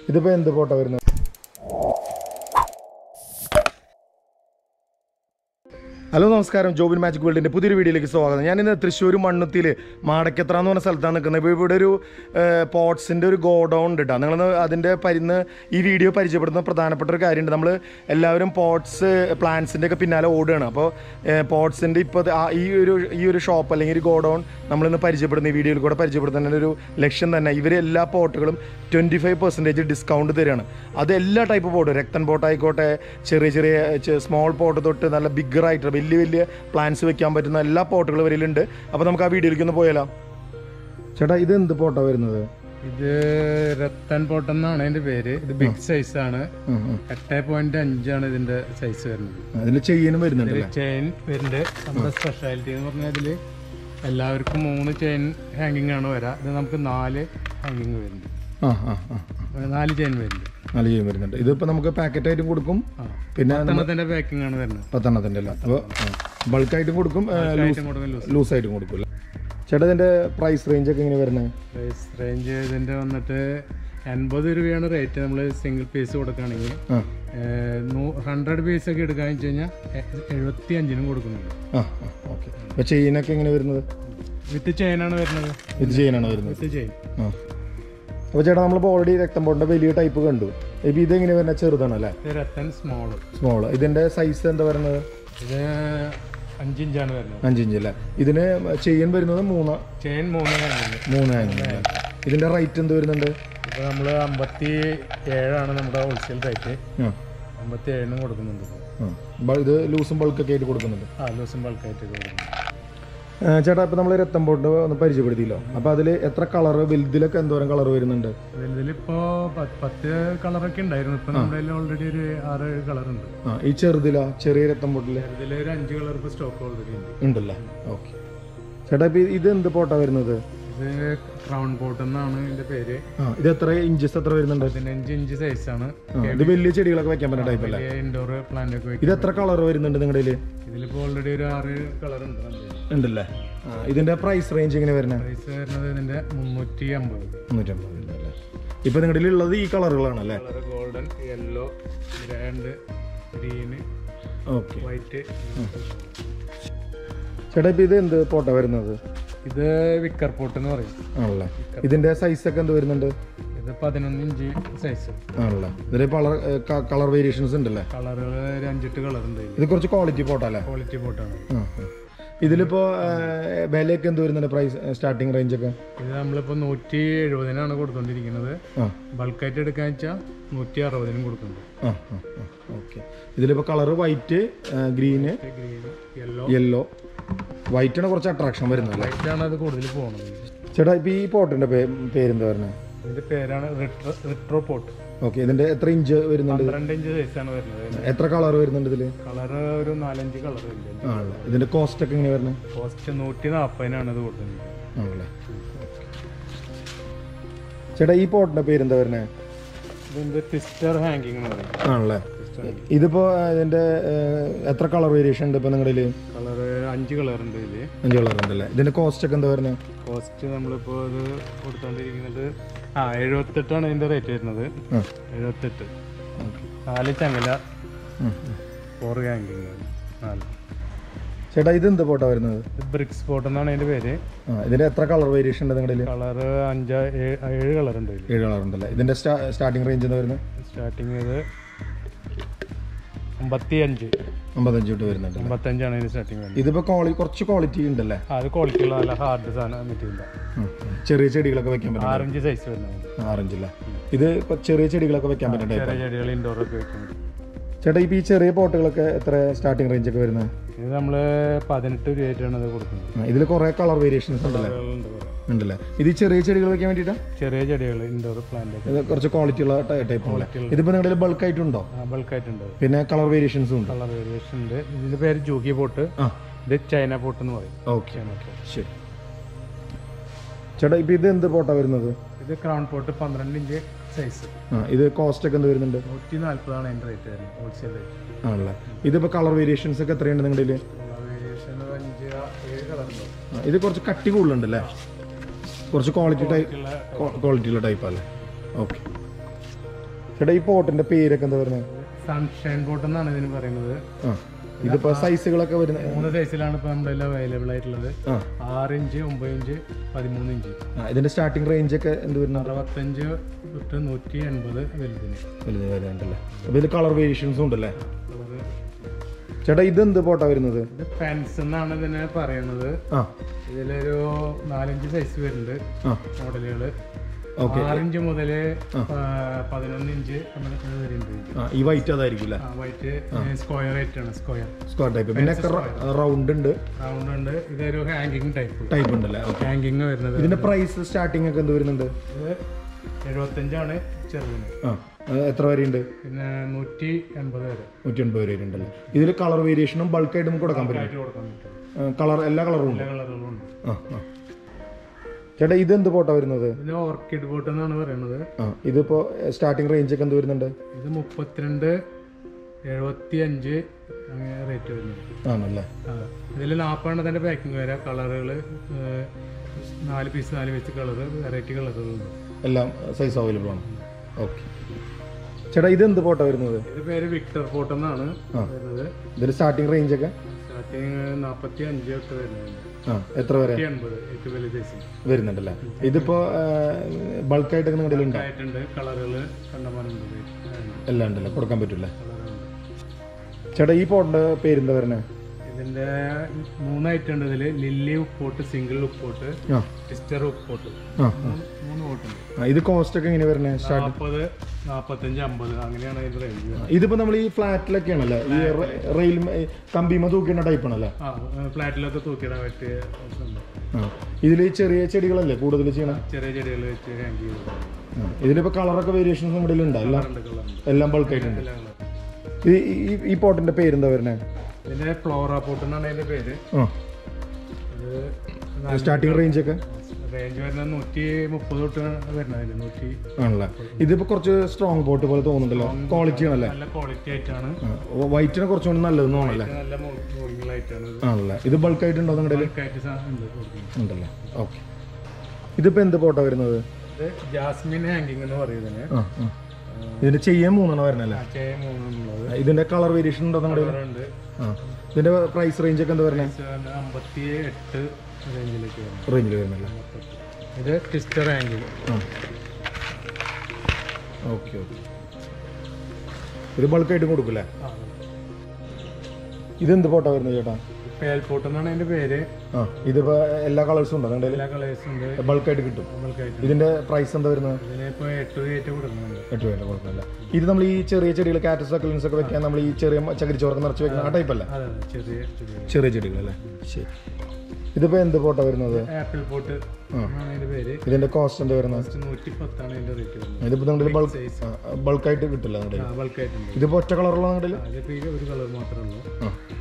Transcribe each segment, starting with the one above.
ഇതിപ്പോ എന്ത് പോട്ടാ വരുന്നത് ഹലോ നമസ്കാരം ജോബിൻ മാജിക് വേൾഡിന്റെ പുതിയൊരു വീഡിയോയിലേക്ക് സ്വാഗതം ഞാൻ ഇന്ന് തൃശ്ശൂർ മണ്ണുത്തിയിൽ മാടക്കത്ര എന്ന് പറഞ്ഞ സ്ഥലത്താണ് നിൽക്കുന്നത് ഇപ്പോൾ ഇവിടെ ഒരു പോട്ട്സിൻ്റെ ഒരു ഗോഡൗൺ ഉണ്ട് കേട്ടോ നിങ്ങൾ അതിൻ്റെ പരിന്ന് ഈ വീഡിയോ പരിചയപ്പെടുന്ന പ്രധാനപ്പെട്ട ഒരു കാര്യമുണ്ട് നമ്മൾ എല്ലാവരും പോട്ട്സ് പ്ലാന്റ്സിൻ്റെ ഒക്കെ പിന്നാലെ ഓടുകയാണ് അപ്പോൾ പോട്ട്സിൻ്റെ ഇപ്പോൾ ഈ ഒരു ഈ ഒരു ഷോപ്പ് അല്ലെങ്കിൽ ഒരു ഗോഡൗൺ നമ്മളിന്ന് പരിചയപ്പെടുന്ന ഈ വീഡിയോയിൽ കൂടെ പരിചയപ്പെടുത്തുന്നതിൻ്റെ ഒരു ലക്ഷ്യം തന്നെ ഇവർ എല്ലാ പോട്ടുകളും ട്വൻറ്റി ഫൈവ് പെർസെൻറ്റേജ് ഡിസ്കൗണ്ട് തരികയാണ് അത് എല്ലാ ടൈപ്പ് പോട്ടും രക്തൻ പോട്ട് ആയിക്കോട്ടെ ചെറിയ ചെറിയ സ്മോൾ പോട്ട് തൊട്ട് നല്ല ബിഗ്ഗർ ആയിട്ട് വലിയ വലിയ പ്ലാന്റ്സ് വെക്കാൻ പറ്റുന്ന എല്ലാ പോട്ടുകളും ഇവരിലുണ്ട് അപ്പോൾ നമുക്ക് ആ വീഡിയോയിലേക്ക് ഒന്ന് പോയാലോ ചേട്ടാ ഇത് എന്ത് പോട്ടാ വരുന്നത് ഇത് രത്തൻ പോട്ടെന്നാണ് അതിന്റെ പേര് ഇത് ബിഗ് സൈസ് ആണ് എട്ട് പോയിന്റ് അഞ്ചാണ് ഇതിന്റെ സൈസ് വരുന്നത് അതിൽ ചെയ്യാനും വരുന്നുണ്ടല്ലേ ചെയിൻ വരുന്നുണ്ട് നമ്മുടെ സ്പെഷ്യാലിറ്റി എന്ന് പറഞ്ഞാൽ ഇതില് എല്ലാവർക്കും മൂന്ന് ചെയിൻ ഹാങ്ങിങ് ആണ് വരാ ഇത് നമുക്ക് നാല് ഹാങ്ങിങ് വരുന്നുണ്ട് ആ ആ ആ നാല് ചെയിൻ വരുന്നുണ്ട് നല്ല ചെയ്യും വരുന്നുണ്ട് ഇതിപ്പോൾ നമുക്ക് പാക്കറ്റ് ആയിട്ടും കൊടുക്കും ആ പിന്നെ പത്തെണ്ണത്തിന്റെ പാക്കിംഗ് ആണ് വരുന്നത് പത്തെണ്ണത്തിൻ്റെ അല്ല അപ്പോൾ ബൾക്കായിട്ടും കൊടുക്കും ഏറ്റവും കൂടുതൽ ലൂസ് ലൂസായിട്ടും കൊടുക്കും അല്ലേ ചേട്ടാ ഇതിൻ്റെ പ്രൈസ് റേഞ്ച് ഒക്കെ എങ്ങനെ വരുന്നത് പ്രൈസ് റേഞ്ച് ഇതിന്റെ വന്നിട്ട് എൺപത് രൂപയാണ് റേറ്റ് നമ്മൾ സിംഗിൾ പീസ് കൊടുക്കുകയാണെങ്കിൽ ആ ഹൺഡ്രഡ് പീസ് ഒക്കെ എടുക്കാന്ന് വെച്ച് കഴിഞ്ഞാൽ എഴുപത്തി അഞ്ചിനും കൊടുക്കുന്നുണ്ട് ആ ഓക്കെ അപ്പോൾ ചെയിനൊക്കെ എങ്ങനെ വരുന്നത് വിത്ത് ചെയിനാണ് വരുന്നത് ഇത് ചെയിനാണ് വരുന്നത് വിത്ത് ചെയിൻ ആ അപ്പോൾ ചേട്ടാ നമ്മളിപ്പോൾ ഓൾറെഡി രക്തം പോണ്ട വലിയ ടൈപ്പ് കണ്ടു ഇപ്പം ഇതെങ്ങനെ വരുന്നത് ചെറുതാണല്ലേ ഇത് രത്തൻ സ്മോൾ സ്മോൾ ഇതിൻ്റെ സൈസ് എന്താ പറയുന്നത് ഇത് അഞ്ചിഞ്ചാണ് വരുന്നത് അഞ്ച് ഇഞ്ച് അല്ലേ ഇതിന് ചെയിൻ വരുന്നത് മൂന്ന് ചെയിൻ മൂന്ന് കഴിഞ്ഞു മൂന്ന് ആയിരുന്നു ഇതിൻ്റെ റേറ്റ് എന്ത് വരുന്നുണ്ട് ഇപ്പോൾ നമ്മൾ അമ്പത്തി ഏഴാണ് നമ്മുടെ ഹോൾസെയിൽ റേറ്റ് ആ അമ്പത്തി ഏഴിനും കൊടുക്കുന്നുണ്ട് ഇപ്പോൾ. ആ ബ- ഇത് ലൂസും ബൾക്കൊക്കെ ആയിട്ട് കൊടുക്കുന്നുണ്ട് ആ ദിവസം ബൾക്കായിട്ട് കൊടുക്കുന്നുണ്ട് ആ, ചേട്ടാ ഇപ്പം നമ്മൾ രക്തം പോട്ട് ഒന്ന് പരിചയപ്പെടുത്തിയല്ലോ അപ്പോൾ അതിൽ എത്ര കളർ വലുതിലൊക്കെ എന്തോരം കളർ വരുന്നുണ്ട് ഇതിലിപ്പോൾ പത്ത് കളറൊക്കെ ഉണ്ടായിരുന്നു ഇപ്പം നമ്മുടെ കയ്യിൽ ഓൾറെഡി ഒരു ആറ് കളർ ഉണ്ട് ആ ഈ ചെറുതിലാ ചെറിയ രക്തം പോട്ടിൽ ഇതിൽ ഒരു അഞ്ച് കളർ ഇപ്പോൾ സ്റ്റോക്ക് ഓൾറെഡി ഉണ്ട് ഉണ്ടല്ലേ ഓക്കെ ചേട്ടാ ഇപ്പം ഇത് എന്ത് പോട്ടാ വരുന്നത് ഇത് ക്രൗൺ പോട്ട് എന്നാണ് ഇതിന്റെ പേര് ആ ഇത് എത്ര ഇഞ്ചസ് എത്ര വരുന്നുണ്ട് പതിനഞ്ച് ഇഞ്ച് സൈസാണ് ആ, ഇത് വലിയ ചെടികളൊക്കെ വെക്കാൻ പറ്റുന്ന ടൈപ്പ് അല്ലേ വലിയ ഇൻഡോർ പ്ലാന്റ് ഒക്കെ വെക്കും ഇത് എത്ര കളർ വരുന്നുണ്ട് നിങ്ങളുടെ കയ്യിൽ ഇതിലിപ്പോൾ ഓൾറെഡി ഒരു ആറ് കളർ ഉണ്ട് ഉണ്ടല്ലേ ആ ഇതിന്റെ പ്രൈസ് റേഞ്ച് എങ്ങനെ വരുന്നത് പ്രൈസ് വരുന്നത് ഇതിന്റെ മുന്നൂറ്റി അമ്പത് മുന്നൂറ്റമ്പത് അല്ലേ ഇപ്പൊ നിങ്ങളുടെ ഉള്ളത് ഈ കളറുകളാണ് അല്ലേ colour golden yellow grand green okay white ചേട്ടാ ഇപ്പൊ ഇത് എന്ത് പോട്ടാ വരുന്നത് ഇത് വിക്കർ പോട്ട് എന്ന് പറയും ആണല്ലേ ഇതിന്റെ സൈസ് ഒക്കെ എന്ത് വരുന്നുണ്ട് ഇത് പതിനൊന്ന് ഇഞ്ച് സൈസ് ആണല്ലേ ഇതിൽ കളർ കളർ വേരിയേഷൻസ് ഉണ്ടല്ലേ കളറുകൾ ഒരു അഞ്ചെട്ട് കളർ ഉണ്ട് ഇതിൽ ഇത് കുറച്ച് ക്വാളിറ്റി പോട്ടല്ലേ ക്വാളിറ്റി പോട്ടാണ് ആ, ആ. ഇതിലിപ്പോ ആ, വിലയൊക്കെ എന്ത് വരുന്നുണ്ട് പ്രൈസ് സ്റ്റാർട്ടിങ് റേഞ്ച് ഒക്കെ ഇത് നമ്മളിപ്പോൾ നൂറ്റി എഴുപതിനാണ് കൊടുത്തോണ്ടിരിക്കുന്നത് ആ ബൾക്കായിട്ട് എടുക്കാന്ന് വെച്ചാൽ നൂറ്റി അറുപതിനും കൊടുക്കുന്നുണ്ട് ആ ഓക്കെ ഇതിലിപ്പോൾ colour white green green yellow yellow വൈറ്റാണ് കുറച്ച് അട്രാക്ഷൻ വരുന്നത് അല്ലേ വൈറ്റാണ് അത് കൂടുതൽ പോകുന്നത് ചേട്ടാ ഇപ്പോൾ ഈ പോട്ടിൻ്റെ പേ പേരെന്താ വരുന്നത് ഇതിന്റെ പേരാണ് റിട്രോ റിട്രോ പോട്ട് ഓക്കെ ഇതിൻ്റെ എത്ര ഇഞ്ച് വരുന്നുണ്ട് പന്ത്രണ്ട് ഇഞ്ച് സൈസാണ് വരുന്നത് എത്ര കളർ വരുന്നുണ്ട് ഇതിൽ കളർ ഒരു നാലഞ്ച് കളർ ഉണ്ട് ആണല്ലേ ഇതിൻ്റെ കോസ്റ്റ് ഒക്കെ എങ്ങനെയാണ് വരുന്നത് കോസ്റ്റ് നൂറ്റി നാൽപ്പതിനാണ് ഇത് കൊടുക്കുന്നത് ആണല്ലേ ചേട്ടാ ഈ പോട്ടിൻ്റെ പേരെന്താ വരുന്നത് ഇതിന്റെ ട്വിസ്റ്റർ ഹാങ്കിങ് എന്ന് പറയും ആണല്ലേ ഇതിപ്പോൾ ഇതിൻ്റെ എത്ര കളർ വേരിയേഷൻ ഉണ്ട് ഇപ്പോൾ നിങ്ങളിൽ കളർ അഞ്ച് കളർ ഉണ്ട് ഇതില് അഞ്ച് കളർ ഉണ്ടല്ലേ ഇതിൻ്റെ കോസ്റ്റ് ഒക്കെ എന്താ വരുന്നത് കോസ്റ്റ് നമ്മളിപ്പോൾ ഇത് കൊടുത്തോണ്ടിരിക്കുന്നത് ആ എഴുപത്തെട്ടാണ് ഇതിന്റെ റേറ്റ് വരുന്നത് ആ എഴുപത്തെട്ട് ഓക്കെ നാല് ചങ്ങല ഫോർ ഹാങ്കിങ് നാല് ചേട്ടാ ഇതെന്ത് പോട്ടാ വരുന്നത് ഇത് ബ്രിക്സ് പോട്ട് എന്നാണ് അതിന്റെ പേര് ആ ഇതിൻ്റെ എത്ര കളർ വേരിയേഷൻ ഉണ്ട് നിങ്ങളിൽ കളർ അഞ്ച് ഏഴ് ഏഴ് കളർ ഉണ്ട് ഇതിൽ ഏഴ് കളർ ഉണ്ടല്ലേ ഇതിൻ്റെ സ്റ്റാർട്ടിങ് റേഞ്ച് എന്താ വരുന്നത് സ്റ്റാർട്ടിങ് ഇത് അമ്പത്തി അഞ്ച് അമ്പത്തഞ്ച് തൊട്ട് വരുന്നുണ്ട് അമ്പത്തഞ്ചാണ് ഇതിന് സ്റ്റാർട്ടിങ് വരുന്നത് ഇതിപ്പോൾ ക്വാളി കുറച്ച് ക്വാളിറ്റി ഉണ്ടല്ലേ ആ, അത് ക്വാളിറ്റി ഉള്ള നല്ല ഹാർഡ് സാധനം മെറ്റീരിയൽ ഉം. ചെറിയ ചെടികളൊക്കെ വെക്കാൻ പറ്റും ആറഞ്ച് സൈസ് വരുന്നത് ആറഞ്ചല്ലേ ഇത് ഇപ്പൊ ചെറിയ ചെടികളൊക്കെ വെക്കാൻ പറ്റുന്ന ടൈപ്പ് ചെറിയ ചെടികൾ ഇൻഡോർ ഒക്കെ വെക്കാൻ പറ്റും ചേട്ടാ ഇപ്പൊ ഈ ചെറിയ പോട്ടുകളൊക്കെ എത്ര സ്റ്റാർട്ടിങ് റേഞ്ച് ഒക്കെ വരുന്നത് ഇത് നമ്മൾ പതിനെട്ട് രൂപയായിട്ടാണ് ഇത് കൊടുക്കുന്നത് ഇതിൽ കുറെ കളർ വേരിയേഷൻസ് ഉണ്ടല്ലേ കളറുകളുണ്ട് കുറെ. ഉണ്ടല്ലേ ഇത് ഈ ചെറിയ ചെടികൾ വെക്കാൻ വേണ്ടിയിട്ടാ ചെറിയ ചെടികൾ ഇൻഡോർ പ്ലാന്റ് ഒക്കെ ഇത് കുറച്ച് ക്വാളിറ്റി ഉള്ള ടൈപ്പ് ഉള്ള ഇതിപ്പോ നിങ്ങളുടെ ബൾക്ക് ആയിട്ടുണ്ടോ ബൾക്കായിട്ടുണ്ട് പിന്നെ കളർ വേരിയേഷൻസും ഉണ്ട് കളർ വേരിയേഷൻ ഉണ്ട് ഇതിന്റെ പേര് ജൂക്കി പോട്ട് ആ ഇത് ചൈന പോട്ട് എന്ന് പറയും ഓക്കെ ചൈന പോട്ട് ശരി ചേട്ടാ ഇപ്പൊ ഇത് എന്ത് പോട്ടാ വരുന്നത് ഇത് ക്രൗൺ പോട്ട് പന്ത്രണ്ട് ഇഞ്ച് സൈസ് ആ ഇത് കോസ്റ്റ് ഒക്കെ എന്ത് വരുന്നുണ്ട് നൂറ്റി നാല്പതാണ് അതിന്റെ റേറ്റ് വരുന്നത് ഹോൾസെയിൽ റേറ്റ് ആണല്ലേ ഇതിപ്പോ കളർ വേരിയേഷൻസ് ഒക്കെ എത്രയുണ്ട് നിങ്ങളുടെ കയ്യില്? കളർ വേരിയേഷൻ അഞ്ച് ഏഴ് കളർ ഉണ്ട് ആ, ഇത് കുറച്ച് കട്ടി കൂടുതലുണ്ടല്ലേ കുറച്ച് ക്വാളിറ്റി ടൈപ്പ് ക്വാളിറ്റി ഉള്ള ടൈപ്പ് അല്ലേ ഓക്കെ ചേട്ടാ ഈ പോട്ടിന്റെ പേരൊക്കെ എന്താ പറയുന്നത് സൺഷൈൻ ബോട്ട് എന്നാണ് ഇതിന് പറയുന്നത് ആ ഇതിപ്പോ സൈസുകളൊക്കെ വരുന്നത് മൂന്ന് സൈസിലാണ് ഇപ്പോൾ നമ്മുടെ എല്ലാം അവൈലബിൾ ആയിട്ടുള്ളത് ആ ആറ് ഇഞ്ച് ഒമ്പത് ഇഞ്ച് പതിമൂന്ന് ഇഞ്ച് ആ, ഇതിന്റെ സ്റ്റാർട്ടിംഗ് റേഞ്ച് ഒക്കെ എന്ത് വരുന്നുണ്ട് അറുപത്തഞ്ച് തൊട്ട് നൂറ്റി എൺപത് വലുതിന് വലുത് വരുന്നുണ്ടല്ലേ അപ്പൊ ഇതിൽ കളർ വേരിയേഷൻസും ഉണ്ടല്ലേ ഉള്ളത്. ചേട്ടാ ഇത് എന്ത് പോട്ടാ വരുന്നത് ഇത് ഫെൻസ് എന്നാണ് ഇതിനെ പറയുന്നത് ആ ഇതിലൊരു നാലഞ്ച് സൈസ് വരുന്നുണ്ട് ആ മോഡലുകൾ ഓക്കെ ആറിഞ്ച് മുതൽ പതിനൊന്ന് ഇഞ്ച് അങ്ങനെയൊക്കെ വരുന്നുണ്ട് ആ ഈ വൈറ്റ് അതായിരിക്കും അല്ലേ ആ വൈറ്റ് സ്ക്വയർ ആയിട്ട് ആണ് സ്ക്വയർ സ്ക്വയർ ടൈപ്പ് പിന്നെ റൗണ്ട് ഉണ്ട് റൗണ്ട് ഉണ്ട് ഇതൊരു ഹാങ്കിങ് ടൈപ്പ് ടൈപ്പ് ഉണ്ടല്ലേ ഓക്കെ ഹാങ്കിങ് വരുന്നത് ഇതിന്റെ പ്രൈസ് സ്റ്റാർട്ടിംഗ് ഒക്കെ എന്ത് വരുന്നുണ്ട് ഇത് എഴുപത്തഞ്ചാണ് ചെറുതിന് ആ അത് എത്ര വരെ ഉണ്ട് പിന്നെ നൂറ്റി എൺപത് വരെ നൂറ്റി എൺപത് വരെ ഉണ്ടല്ലേ ഇതിൽ കളർ വേരിയേഷനും ബൾക്കായിട്ട് നമുക്ക് കൊടുക്കാൻ പറ്റും ആയിട്ട് കൊടുക്കാൻ പറ്റും കളർ എല്ലാ കളറും ഉണ്ട് എല്ലാ കളറുകളും ഉണ്ട് ആ ആ ചേട്ടാ ഇത് എന്ത് പോട്ടാ വരുന്നത് ഇതിന് ഓർക്കിഡ് ബോട്ട് എന്നാണ് പറയുന്നത് ആ ഇതിപ്പോ സ്റ്റാർട്ടിംഗ് റേഞ്ച് ഒക്കെ എന്ത് വരുന്നുണ്ട് ഇത് മുപ്പത്തിരണ്ട് എഴുപത്തി അഞ്ച് അങ്ങനെ റേറ്റ് വരുന്നത് ആണല്ലേ ഇതിൽ നാൽപ്പതെണ്ണത്തിൻ്റെ പാക്കിംഗ് വരാം കളറുകൾ നാല് പീസ് നാല് പീസ് കളറ് വെറൈറ്റി കളറുകളുണ്ട് എല്ലാം സൈസ് അവൈലബിൾ ആണ് ഓക്കെ ചേട്ടാ ഇത് എന്ത് പോട്ടാ വരുന്നത് ഇത് പേര് വിക്ടർ ഫോർട്ട് എന്നാണ് ആ. വരുന്നത് ഇതിന്റെ സ്റ്റാർട്ടിംഗ് റേഞ്ച് ഒക്കെ സ്റ്റാർട്ടിങ് നാൽപ്പത്തി അഞ്ച് തൊട്ട് വരുന്നുണ്ട് ആ എത്ര വരെ നൂറ്റി എൺപത് ഏറ്റവും വലിയ സൈസ് വരുന്നുണ്ടല്ലേ ഇതിപ്പോ ബൾക്കായിട്ട് നിങ്ങളുടെ ഉണ്ടോ ആയിട്ടുണ്ട് കളറുകൾ കണ്ടമാനുണ്ട് എല്ലാം ഉണ്ടല്ലേ കൊടുക്കാൻ പറ്റൂലേ കളറുണ്ട് ചേട്ടാ ഈ പോട്ടിന്റെ പേരെന്താ വരുന്നത് ഇതിന്റെ മൂന്ന് ഐറ്റം ഉണ്ട് ഇതിൽ ലില്ലി ഉപ്പോട്ട് സിംഗിൾ ഉപ്പോട്ട് ആ സിസ്റ്റർ ഉപ്പോട്ട് ആ മൂന്ന് മൂന്ന് പോട്ടുണ്ട് ആ, ഇത് കോസ്റ്റ് ഒക്കെ എങ്ങനെ വരുന്നത് സ്റ്റാർട്ട് നാൽപ്പത് നാൽപ്പത്തഞ്ച് അമ്പത് അങ്ങനെയാണ് അതിന്റെ റേഞ്ച് ഇതിപ്പോ നമ്മൾ ഈ ഫ്ലാറ്റിലൊക്കെയാണല്ലേ ഈ റെയിൽ കമ്പിമ തൂക്കിയുടെ ടൈപ്പ് ആണല്ലേ ആ ഫ്ലാറ്റിലൊക്കെ തൂക്കിയിടാൻ പറ്റിയ option ഉണ്ട്. ആ ഇതിൽ ചെറിയ ചെടികളല്ലേ കൂടുതൽ ചെയ്യണം ചെറിയ ചെടികൾ വെച്ച് ഹാങ് ചെയ്ത് ഇതിലിപ്പോ കളറൊക്കെ വേരിയേഷൻസ് നമ്മുടെ ഉണ്ട് എല്ലാം കളറുണ്ട് കളറുണ്ട് എല്ലാം ബൾക്കായിട്ടുണ്ട് എല്ലാ കളറും ഈ ഈ- ഈ പോട്ടിന്റെ പേരെന്താ വരുന്നത് ഇതിന്റെ ഫ്ലോറ പോട്ട് എന്നാണ് അതിന്റെ പേര് ആ ഇത് സ്റ്റാർട്ടിംഗ് റേഞ്ച് ഒക്കെ റേഞ്ച് വരുന്നത് നൂറ്റി മുപ്പത് തൊട്ട് വരുന്നതിന് നൂറ്റി ആണല്ലേ ഇതിപ്പോ കുറച്ച് സ്ട്രോങ് പോട്ട് പോലെ തോന്നുന്നുണ്ടല്ലോ ക്വാളിറ്റി ആണല്ലേ നല്ല ക്വാളിറ്റി ആയിട്ടാണ് വൈറ്റിനെ കുറച്ചുകൂടി നല്ലതെന്ന് തോന്നല്ലേ ഇത് നല്ല മോളിങ്ങളായിട്ടാണ് ഇത് ആണല്ലേ ഇത് ബൾക്കായിട്ടുണ്ടോ നിങ്ങളുടെ ബൾക്കായിട്ട് സാധനം ഉണ്ട് കൊടുക്കുന്നത്. ഉണ്ടല്ലേ ഓക്കെ ഇതിപ്പോ എന്ത് പോട്ടാ വരുന്നത് ഇത് ജാസ്മിൻ ഹാങ്കിങ് എന്ന് പറയുന്നതിന് ആ ആ. ഇതിന്റെ ചെയ്യാൻ മൂന്നെണ്ണം വരണല്ലേ മറ്റേ മൂന്നുള്ളത് ഇതിന്റെ കളർ വേരിയേഷൻ ഉണ്ടോ നിങ്ങളുടെ ഉണ്ട് ആ ഇതിന്റെ പ്രൈസ് റേഞ്ച് ഒക്കെ എന്താ വരണേ അമ്പത്തി എട്ട് റേഞ്ചിലേക്ക് വരുന്നത് റേഞ്ചിൽ വരുന്നല്ലേ ഇത് ടിസ്റ്റർ ഹാങ്കിങ് ആ ഓക്കെ ഓക്കെ ഇത് ബൾക്കായിട്ട് കൊടുക്കില്ലേ ഇതെന്ത് പോട്ടാ വരുന്നത് ചേട്ടാ പേൽപോട്ട് എന്നാണ് അതിന്റെ പേര് ആ ഇതിപ്പോ എല്ലാ കളേഴ്സും ഉണ്ടോ നിങ്ങളുടെ എല്ലാ കളേഴ്സും ഉണ്ട് ബൾക്കായിട്ട് കിട്ടും നമ്മൾക്കായിട്ട് ഇതിന്റെ പ്രൈസ് എന്താ വരുന്നത് ഇതിനിപ്പോ എട്ട് കയറ്റ് കൊടുക്കുന്നുണ്ട് എട്ട് രൂപ കുഴപ്പമില്ല ഇത് നമ്മൾ ഈ ചെറിയ ചെടികൾ കാറ്റസ് സക്കലൻസ് ഒക്കെ വെക്കാൻ നമ്മൾ ഈ ചെറിയ ചകിരിച്ചോറൊക്കെ നിറച്ച് വെക്കുന്ന ആ ടൈപ്പ് അല്ല അതെ അതെ ചെറിയ ചെറിയ ചെറിയ ചെടികൾ അല്ലേ ശരി ഇതിപ്പോ എന്ത് പോട്ടാ വരുന്നത് ആപ്പിൾ പോട്ട് എന്നാണ് അതിന്റെ പേര് ഇതിന്റെ കോസ്റ്റ് എന്താ വരുന്നത് നൂറ്റി പത്താണ് അതിന്റെ റേറ്റ് വരുന്നത് ഇതിപ്പോ നിങ്ങളുടെ ബൾക്ക് ബൾക്കായിട്ട് കിട്ടില്ല നിങ്ങളുടെ ബൾക്കായിട്ടുണ്ട് ഇതിപ്പോ ഒറ്റ കളറുള്ള നിങ്ങളുടെ അതിപ്പോ ഈ ഒരു കളർ മാത്രമേ ഉള്ളൂ ആ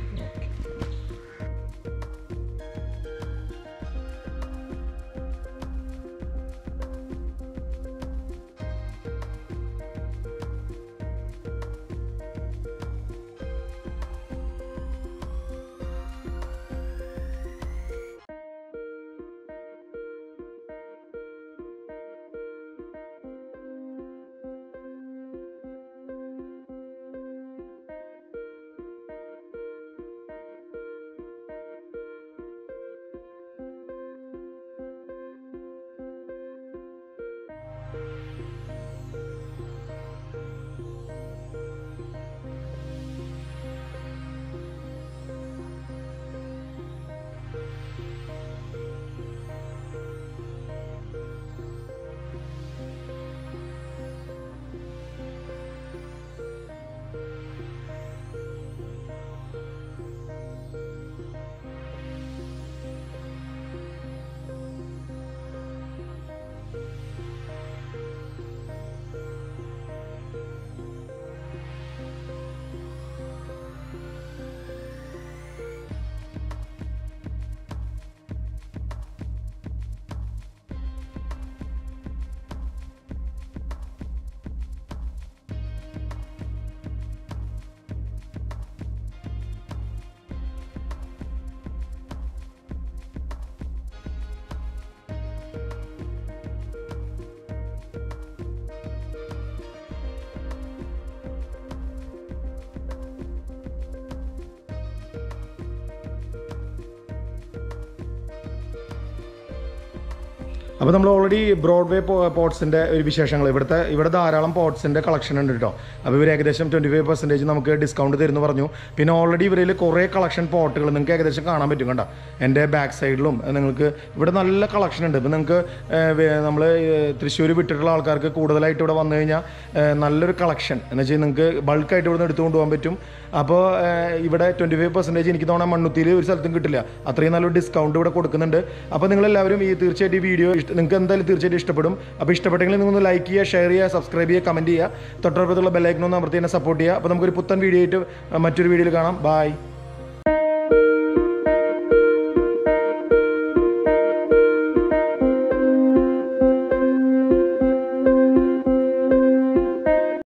അപ്പോൾ നമ്മൾ ഓൾറെഡി ബ്രോഡ്വേ പോട്ട്സിൻ്റെ ഒരു വിശേഷങ്ങൾ ഇവിടുത്തെ ഇവിടെ ധാരാളം പോട്ട്സിൻ്റെ കളക്ഷൻ ഉണ്ട് കേട്ടോ അപ്പോൾ ഇവർ ഏകദേശം ട്വൻറ്റി ഫൈവ് പെർസെൻറ്റേജ് നമുക്ക് ഡിസ്കൗണ്ട് തരുന്നു പറഞ്ഞു പിന്നെ ഓൾറെഡി ഇവരിൽ കുറേ കളക്ഷൻ പോട്ടുകൾ നിങ്ങൾക്ക് ഏകദേശം കാണാൻ പറ്റും കണ്ട എൻ്റെ ബാക്ക് സൈഡിലും നിങ്ങൾക്ക് ഇവിടെ നല്ല കളക്ഷൻ ഉണ്ട് ഇപ്പോൾ നിങ്ങൾക്ക് നമ്മൾ തൃശ്ശൂർ വിട്ടിട്ടുള്ള ആൾക്കാർക്ക് കൂടുതലായിട്ട് ഇവിടെ വന്നു കഴിഞ്ഞാൽ ഏഹ്, നല്ലൊരു കളക്ഷൻ എന്ന് വെച്ചാൽ നിങ്ങൾക്ക് ബൾക്കായിട്ട് ഇവിടെ നിന്ന് എടുത്തുകൊണ്ട് പോകാൻ പറ്റും അപ്പോൾ ഏഹ്, ഇവിടെ ട്വൻറ്റി ഫൈവ് പെർസെൻറ്റേജ് എനിക്ക് തോന്നാൻ മണ്ണുത്തിയിൽ ഒരു സ്ഥലത്തും കിട്ടില്ല അത്രയും നല്ലൊരു ഡിസ്കൗണ്ട് ഇവിടെ കൊടുക്കുന്നുണ്ട് അപ്പോൾ നിങ്ങളെല്ലാവരും ഈ തീർച്ചയായിട്ടും ഈ വീഡിയോ ഇഷ്ട നിങ്ങൾക്ക് എന്തായാലും തീർച്ചയായിട്ടും ഇഷ്ടപ്പെടും അപ്പോൾ ഇഷ്ടപ്പെട്ടെങ്കിൽ നിങ്ങളൊന്ന് ലൈക്ക് ചെയ്യുക ഷെയർ ചെയ്യുക സബ്സ്ക്രൈബ് ചെയ്യുക കമൻറ്റ് ചെയ്യുക തൊട്ടടുത്തുള്ള ബെല്ലൈക്കനൊന്ന് അമർത്തി തന്നെ സപ്പോർട്ട് ചെയ്യുക അപ്പോൾ നമുക്കൊരു പുത്തൻ വീഡിയോ ആയിട്ട് മറ്റൊരു വീഡിയോയിൽ കാണാം ബൈ